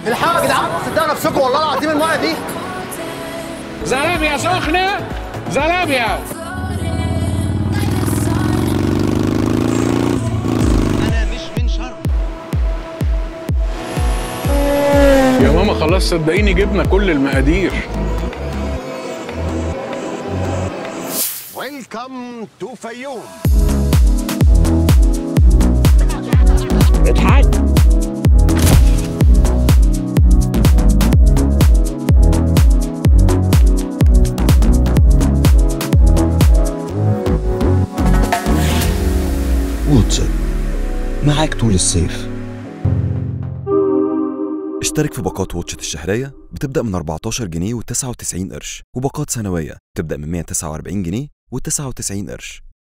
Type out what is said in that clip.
الحقوا يا جدعان صدقوا نفسكم والله العظيم المايه دي زلابيا سخنة زلابيا انا مش من شرم يا ماما خلاص صدقيني جبنا كل المقادير ويلكم تو فيوم اضحك واتساب معاك طول الصيف اشترك في باقات واتشت الشهرية بتبدأ من 14 جنيه و99 قرش وباقات سنوية بتبدأ من 149 جنيه و99 قرش